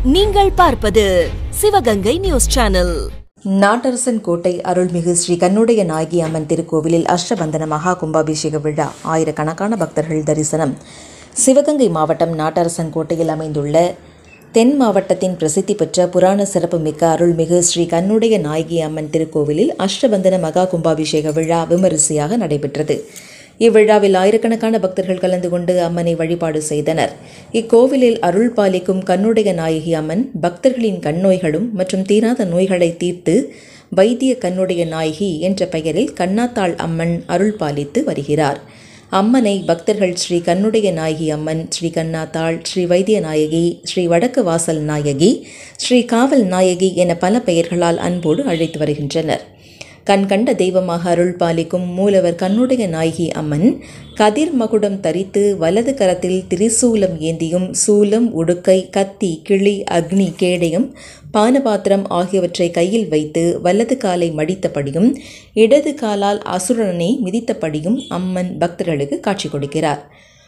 நீங்கள் பார்ப்பது Sivaganga news channel நாட்டரசன் கோட்டை அருள்மிகு ஸ்ரீ கண்ணுடைய நாயகி அம்மன் திருக்கோவிலில் அஷ்டபந்தன மகா கும்பாபிஷேக விழா ஆயிரக்கணக்கான பக்தர்கள் தரிசனம் சிவகங்கை மாவட்டம் நாட்டரசன் கோட்டையில் அமைந்துள்ள தென் மாவட்டத்தின் பிரசித்தி பெற்ற புராண சிறப்புமிக்க அருள்மிகு ஸ்ரீ கண்ணுடைய நாயகி அம்மன் திருக்கோவிலில் அஷ்டபந்தன மகா கும்பாபிஷேக விழா விமரிசையாக நடைபெற்றது இவ்விழாவில் ஆயிரக்கணக்கான பக்தர்கள் கலந்து கொண்டு அம்மனை வழிபாடு செய்தனர் இக்கோவிலில் அருள் பாலிக்கும் கண்ணுடைய நாயகி அம்மன் பக்தர்களின் கண்ணோய்களும் மற்றும் தீராத நோய்களை தீர்த்து வைத்திய கண்ணுடைய நாயகி என்ற பெயரில் கண்ணாத்தாள் அம்மன் அருள் பாலித்து வருகிறார் அம்மனை பக்தர்கள் ஸ்ரீ கண்ணுடைய நாயகி அம்மன் ஸ்ரீ கண்ணாத்தாள் ஸ்ரீ வைத்திய நாயகி ஸ்ரீ வடக்கு வாசல் நாயகி ஸ்ரீ காவல் நாயகி என பல பெயர்களால் அன்போடு அழைத்து வருகின்றனர் கண் கண்ட தெய்வமாக அருள் பாலிக்கும் மூலவர் கண்ணுடைய நாயகி அம்மன் கதிர் மகுடம் தரித்து வலது கரத்தில் திரிசூலம் ஏந்தியும் சூலம் உடுக்கை கத்தி கிளி அக்னி கேடயம் பானபாத்திரம் ஆகியவற்றை கையில் வைத்து வலது காலை மடித்தபடியும் இடது காலால் அசுரனை மிதித்தபடியும் அம்மன் பக்தர்களுக்கு காட்சி கொடுக்கிறார்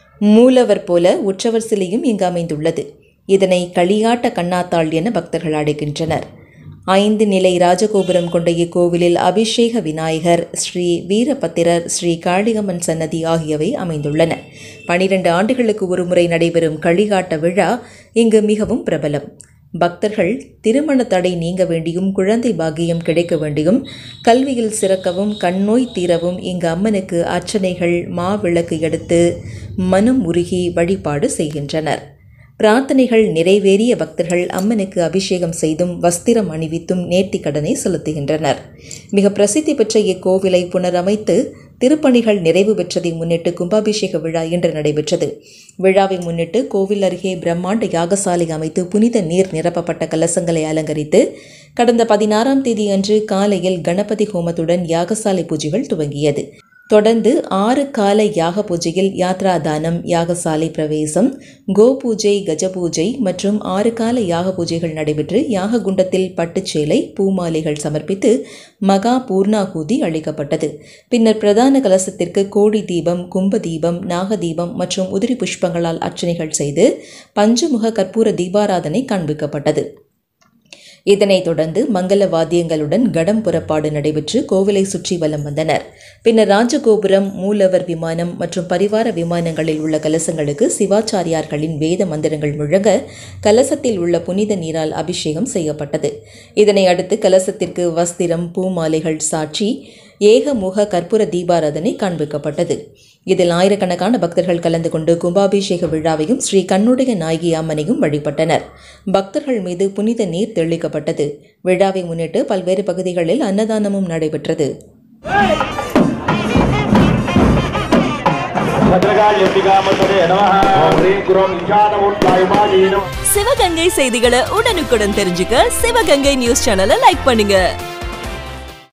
மூலவர் போல உற்சவர் சிலையும் இங்கு அமைந்துள்ளது இதனை களியாட்ட கண்ணாத்தாள் என பக்தர்கள் அடைகின்றனர் ஐந்து நிலை ராஜகோபுரம் கொண்ட இக்கோவிலில் அபிஷேக விநாயகர் ஸ்ரீ வீரபத்திரர் ஸ்ரீ காளிகம்மன் சன்னதி ஆகியவை அமைந்துள்ளன பனிரெண்டு ஆண்டுகளுக்கு ஒருமுறை நடைபெறும் களிகாட்ட விழா இங்கு மிகவும் பிரபலம் பக்தர்கள் திருமண தடை நீங்க வேண்டியும் குழந்தை பாக்கியம் கிடைக்க வேண்டியும் கல்வியில் சிறக்கவும் கண்ணோய் தீரவும் இங்கு அம்மனுக்கு அர்ச்சனைகள் மாவிளக்கு எடுத்து மனம் உருகி வழிபாடு செய்கின்றனர் பிரார்த்தனைகள் நிறைவேறிய பக்தர்கள் அம்மனுக்கு அபிஷேகம் செய்தும் வஸ்திரம் அணிவித்தும் நேர்த்திக் கடனை செலுத்துகின்றனர் மிக பிரசித்தி பெற்ற இக்கோவிலை புனரமைத்து திருப்பணிகள் நிறைவு பெற்றதை முன்னிட்டு கும்பாபிஷேக விழா இன்று நடைபெற்றது விழாவை முன்னிட்டு கோவில் அருகே பிரம்மாண்ட யாகசாலை அமைத்து புனித நீர் நிரப்பப்பட்ட கலசங்களை அலங்கரித்து கடந்த பதினாறாம் தேதி அன்று காலையில் கணபதி ஹோமத்துடன் யாகசாலை பூஜைகள் துவங்கியது தொடர்ந்து ஆறு கால யாக பூஜையில் யாத்ரா தானம் யாகசாலை பிரவேசம் கோ பூஜை கஜ பூஜை மற்றும் ஆறு கால யாக பூஜைகள் நடைபெற்று யாக குண்டத்தில் பட்டுச்சேலை பூமாலைகள் சமர்ப்பித்து மகா பூர்ணாகூதி அளிக்கப்பட்டது பின்னர் பிரதான கலசத்திற்கு கோடி தீபம் கும்ப தீபம் நாக தீபம் மற்றும் உதிரி புஷ்பங்களால் அர்ச்சனைகள் செய்து பஞ்சமுக கற்பூர தீபாராதனை காண்பிக்கப்பட்டது இதனைத் தொடர்ந்து மங்கள வாத்தியங்களுடன் கடம் புறப்பாடு நடைபெற்று கோவிலை சுற்றி வலம் வந்தனர் பின்னர் ராஜகோபுரம் மூலவர் விமானம் மற்றும் பரிவார விமானங்களில் உள்ள கலசங்களுக்கு சிவாச்சாரியார்களின் வேத மந்திரங்கள் முழங்க கலசத்தில் உள்ள புனித நீரால் அபிஷேகம் செய்யப்பட்டது இதனை அடுத்து கலசத்திற்கு வஸ்திரம் பூமாலைகள் சாட்சி ஏகமுக கற்பூர தீபாராதனை காண்பிக்கப்பட்டது இதில் ஆயிரக்கணக்கான பக்தர்கள் கலந்து கொண்டு கும்பாபிஷேக விழாவையும் ஸ்ரீ கண்ணுடைய நாயகி அம்மனையும் வழிபட்டனர் பக்தர்கள் மீது புனித நீர் தெளிக்கப்பட்டது விழாவை முன்னிட்டு பல்வேறு பகுதிகளில் அன்னதானமும் நடைபெற்றது भद्रकाल्यम्बिकामतरे नमः ह्रीं गुरुं ईशानमूर्तायुमादीनम् சிவகங்கை செய்திகளை உடனுக்குடன் தெரிஞ்சுக்க சிவகங்கை நியூஸ் சேனலை லைக் பண்ணுங்க